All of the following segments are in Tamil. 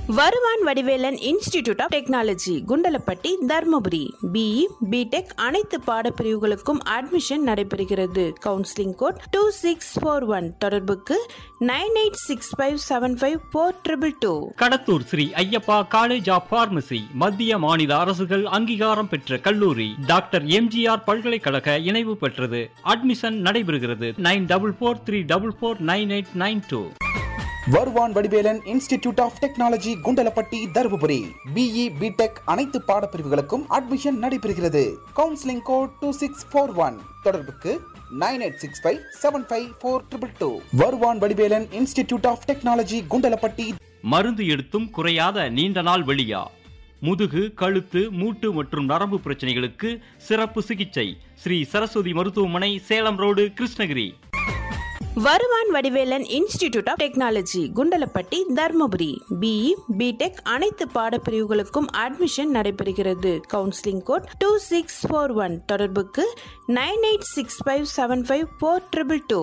வருவான் Vadivelan institute of technology Kundalapatti Dharmapuri BE BTech அனைத்து பாடப்பிரிவுகளுக்கும் அட்மிஷன் நடைபெறுகிறது counselling code two six four one தொடர்புக்கு nine eight six five seven five four triple two Kadathur Shri Ayyappa college of pharmacy மத்திய மாநில அரசுகள் அங்கீகாரம் பெற்ற கல்லூரி டாக்டர் எம்ஜிஆர் பல்கலைக்கழக இணைவு பெற்றது அட்மிஷன் நடைபெறுகிறது nine double four three double four nine eight nine two Varuvan Vadivelan institute of technology Kundalapatti Dharmapuri BE BTech அனைத்து பாடப்பிரிவுகளுக்கும் அட்மிஷன் நடைபெறுகிறது counselling code two six four one தொடர்புக்கு nine eight six five seven five four triple two Varuvan Vadivelan institute of technology Kundalapatti மருந்து எடுத்தும் குறையாத நீண்ட நாள் வெளியா முதுகு கழுத்து மூட்டு மற்றும் நரம்பு பிரச்சனைகளுக்கு சிறப்பு சிகிச்சை ஸ்ரீ சரஸ்வதி மருத்துவமனை Salem road Krishnagiri Varuvan Vadivelan institute of technology Kundalapatti Dharmapuri BE BTech அனைத்து பாடப்பிரிவுகளுக்கும் அட்மிஷன் நடைபெறுகிறது counselling code two six four one தொடர்புக்கு nine eight six five seven five four triple two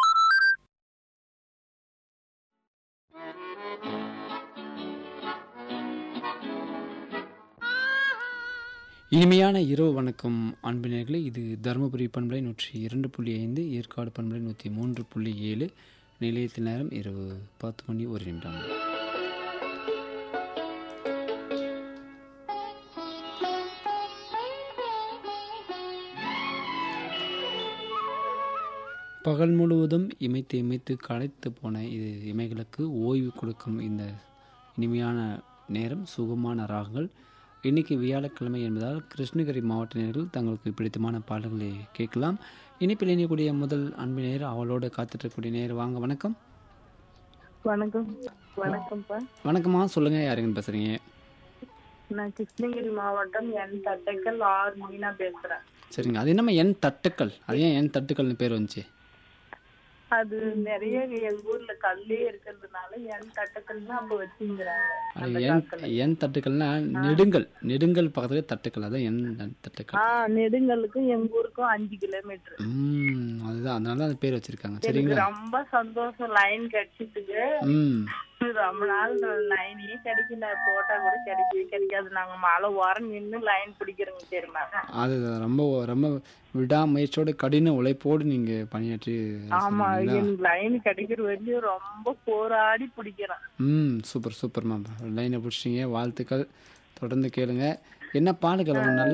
இனிமையான இரவு வணக்கம் அன்பினர்களே இது தருமபுரி பண்பலை நூற்றி இரண்டு புள்ளி ஐந்து ஏற்காடு பண்பலை நூற்றி மூன்று புள்ளி ஏழு நிலையத்தில் நேரம் இரவு பத்து மணி ஒரு நிமிடம் பகல் முழுவதும் இமைத்து இமைத்து களைத்து போன இது இமைகளுக்கு ஓய்வு கொடுக்கும் இந்த இனிமையான நேரம் சுகமான ராகங்கள் இன்னைக்கு வியாழக்கிழமை என்பதால் கிருஷ்ணகிரி மாவட்ட நேர்கள் தங்களுக்கு பிடித்தமான பாடல்களை கேட்கலாம் இனிப்பில் இணையக்கூடிய முதல் அன்பு நேர் அவளோடு காத்துட்ருக்கக்கூடிய நேர் வாங்க வணக்கம் வணக்கம் வணக்கம்ப்பா வணக்கம்மா சொல்லுங்கள் யாருங்கன்னு பேசுகிறீங்க நான் கிருஷ்ணகிரி மாவட்டம் என் தட்டைக்கல் ஆறு மீனா பேசுறேன் சரிங்க அது என்னம்மா என் தட்டுக்கள் அது ஏன் என் தட்டுக்கள்னு பேர் வந்துச்சு அது நிறைய எங்க ஊர்ல கல்லே இருக்கிறதுனால என் தட்டக்கல்னு அப்ப வச்சுங்கிறாங்க அது அந்த என் காலத்துல என் தட்டுக்கள்னா நெடுங்கல் நெடுங்கல் பக்கத்துல தட்டுக்கள் அதான் என் தட்டுக்கள் ஆஹ் நெடுங்கலுக்கும் எங்க ஊருக்கும் அஞ்சு கிலோமீட்டர் ம் அதுதான் அதனால தான் அது பேர் வச்சிருக்காங்க எனக்கு சரிங்களா ரொம்ப சந்தோஷம் லைன் கிடைச்சிட்டுக்கு ம் ரொம்ப நாள் லைனே கிடைக்கல போட்டா கூட கிடைக்கவே கிடைக்காது நாங்க மழை ஓரம் நின்னு லைன் பிடிக்கிறோங்க தெரியுமா அது ரொம்ப ரொம்ப விடாமுயற்சியோட கடின உழைப்போடு நீங்க பணியாற்றி ஆமா சொன்னீங்களா? எனக்கு லைன் கிடைக்கிற வரையும் ரொம்ப போராடி பிடிக்கிறேன் ம் சூப்பர் சூப்பர் மேம் லைனை பிடிச்சிங்க வாழ்த்துக்கள் தொடர்ந்து கேளுங்க என்ன பாடுகள் நல்ல